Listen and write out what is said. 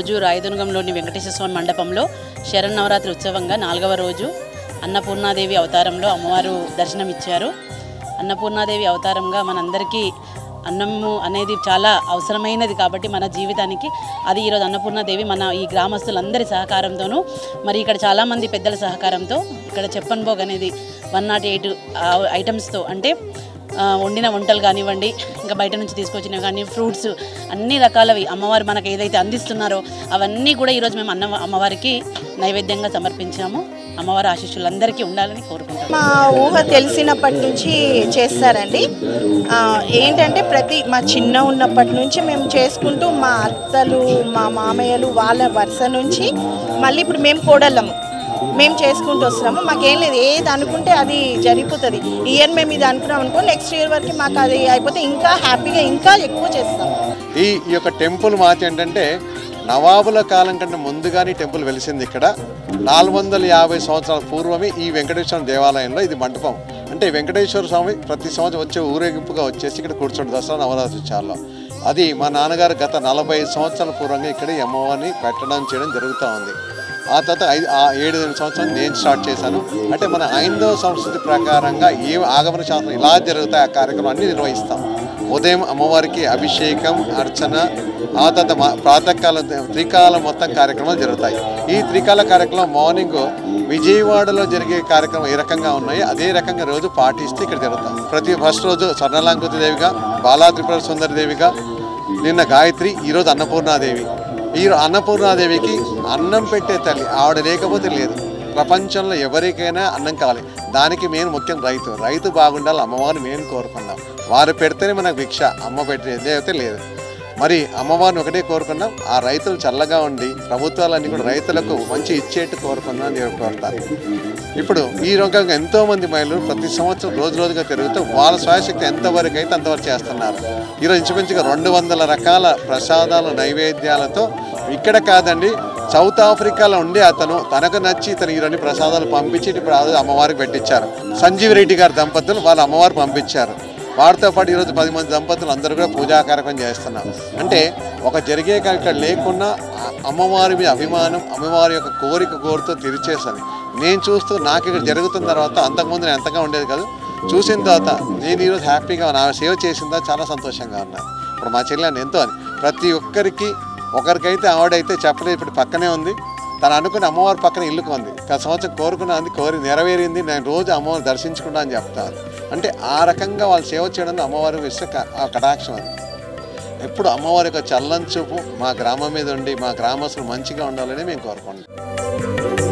ఈరోజు రాయదుర్గంలోని వెంకటేశ్వర స్వామి మండపంలో శరన్నవరాత్రి ఉత్సవంగా నాలుగవ రోజు అన్నపూర్ణాదేవి అవతారంలో అమ్మవారు దర్శనమిచ్చారు అన్నపూర్ణాదేవి అవతారంగా మనందరికీ అన్నము అనేది చాలా అవసరమైనది కాబట్టి మన జీవితానికి అది ఈరోజు అన్నపూర్ణాదేవి మన ఈ గ్రామస్తులందరి సహకారంతోనూ మరి ఇక్కడ చాలామంది పెద్దల సహకారంతో ఇక్కడ చెప్పన్ భోగ్ అనేది వన్ నాట్ ఎయిట్ ఐటమ్స్తో అంటే ఆ, వండిన వంటలు కానివ్వండి ఇంకా బయట నుంచి తీసుకొచ్చినవి కానీ ఫ్రూట్స్ అన్ని రకాలవి అమ్మవారు మనకు ఏదైతే అందిస్తున్నారో అవన్నీ కూడా ఈరోజు మేము అన్న అమ్మవారికి నైవేద్యంగా సమర్పించాము అమ్మవారి ఆశీస్సులందరికీ ఉండాలని కోరుకుంటాం మా ఊహ తెలిసినప్పటి నుంచి చేస్తారండి ఆ, ఏంటంటే ప్రతి మా చిన్న ఉన్నప్పటి నుంచి మేము చేసుకుంటూ మా అత్తలు మా మామయ్యలు వాళ్ళ వరుస నుంచి మళ్ళీ ఇప్పుడు మేము కోడళ్ళము మేము చేసుకుంటూ వస్తున్నాము మాకేం లేదు ఏది అనుకుంటే అది జరిగిపోతుంది ఈ ఇయర్ మేము ఇది అనుకున్నాం అనుకో నెక్స్ట్ ఇయర్ వరకు మాకు అది అయిపోతే ఇంకా హ్యాపీగా ఇంకా ఎక్కువ చేస్తాం ఈ ఈ యొక్క టెంపుల్ మాత ఏంటంటే నవాబుల కాలం కంటే ముందుగానే ఈ టెంపుల్ వెలిసింది ఇక్కడ నాలుగు వందల యాభై సంవత్సరాల పూర్వమే ఈ వెంకటేశ్వర దేవాలయంలో ఇది మంటపం అంటే వెంకటేశ్వర స్వామి ప్రతి సంవత్సరం వచ్చే ఊరేగింపుగా వచ్చేసి ఇక్కడ కూర్చోండి దసరా నవరాత్రి ఉత్సవాల్లో అది మా నాన్నగారు గత నలభై సంవత్సరాల పూర్వంగా ఇక్కడ ఈ అమ్మవారిని పెట్టడం చేయడం జరుగుతూ ఉంది ఆ తర్వాత ఐదు ఆ ఏడు ఎనిమిది సంవత్సరాలు నేను స్టార్ట్ చేశాను అంటే మన హైందవ సంస్కృతి ప్రకారంగా ఏ ఆగమన శాస్త్రం ఇలా జరుగుతాయి ఆ కార్యక్రమం అన్ని నిర్వహిస్తాం ఉదయం అమ్మవారికి అభిషేకం అర్చన ఆ తర్వాత మా ప్రాతకాలం త్రికాలం మొత్తం కార్యక్రమాలు జరుగుతాయి ఈ త్రికాల కార్యక్రమం మార్నింగ్ విజయవాడలో జరిగే కార్యక్రమం ఏ రకంగా ఉన్నాయి అదే రకంగా రోజు పాటిస్తే ఇక్కడ జరుగుతాం ప్రతి ఫస్ట్ రోజు స్వర్ణలాంకృతి దేవిగా బాలా త్రిపుర సుందరి దేవిగా నిన్న గాయత్రి ఈరోజు అన్నపూర్ణాదేవి ఈ అన్నపూర్ణాదేవికి అన్నం పెట్టే తల్లి ఆవిడ లేకపోతే లేదు ప్రపంచంలో ఎవరికైనా అన్నం కావాలి దానికి మెయిన్ ముఖ్యం రైతు రైతు బాగుండాలి అమ్మవారిని మేము కోరుకుందాం వారు పెడితేనే మనకు భిక్ష అమ్మ పెట్టేది అయితే లేదు మరి అమ్మవారిని ఒకటే కోరుకున్నాం ఆ రైతులు చల్లగా ఉండి ప్రభుత్వాలన్నీ కూడా రైతులకు మంచి ఇచ్చేట్టు కోరుకుందాం అని నేను కోరుతాను ఇప్పుడు ఈ రకంగా ఎంతో మంది మహిళలు ప్రతి సంవత్సరం రోజు రోజుగా తిరుగుతూ వాళ్ళ స్వయశక్తి ఎంతవరకు అయితే అంతవరకు చేస్తున్నారు ఈరోజు ఇంచుమించుగా రెండు వందల రకాల ప్రసాదాలు నైవేద్యాలతో ఇక్కడ కాదండి సౌత్ ఆఫ్రికాలో ఉండి అతను తనకు నచ్చి ఇతను ఈరోజు ప్రసాదాలు పంపించి ఇప్పుడు ఆ రోజు అమ్మవారికి పెట్టించారు సంజీవ్ రెడ్డి గారి దంపతులు వాళ్ళ అమ్మవారు పంపించారు వారితో పాటు ఈరోజు పది మంది దంపతులు అందరూ కూడా పూజా కార్యక్రమం చేస్తున్నాం అంటే ఒక జరిగే కార్యక్రమం లేకున్నా ఆ అమ్మవారి మీద అభిమానం అమ్మవారి యొక్క కోరిక కోరుతూ తీర్చేసాను నేను చూస్తూ నాకు ఇక్కడ జరుగుతున్న తర్వాత అంతకుముందు నేను ఎంతగా ఉండేది కాదు చూసిన తర్వాత నేను ఈరోజు హ్యాపీగా నా సేవ చేసిన తర్వాత చాలా సంతోషంగా ఉన్నాను ఇప్పుడు మా చెల్లెని ఎంతో అని ప్రతి ఒక్కరికి ఒకరికైతే ఆవిడైతే చెప్పలేదు ఇప్పుడు పక్కనే ఉంది తను అనుకుని అమ్మవారి పక్కన ఇల్లుకు ఉంది గత సంవత్సరం కోరుకున్నా అంది కోరి నెరవేరింది నేను రోజు అమ్మవారిని దర్శించుకుంటా అని చెప్తారు అంటే ఆ రకంగా వాళ్ళు సేవ చేయడం అమ్మవారి విషయ ఆ కటాక్షం అది ఎప్పుడు అమ్మవారి యొక్క చల్లని చూపు మా గ్రామం మీద ఉండి మా గ్రామస్తులు మంచిగా ఉండాలని మేము కోరుకుంటాం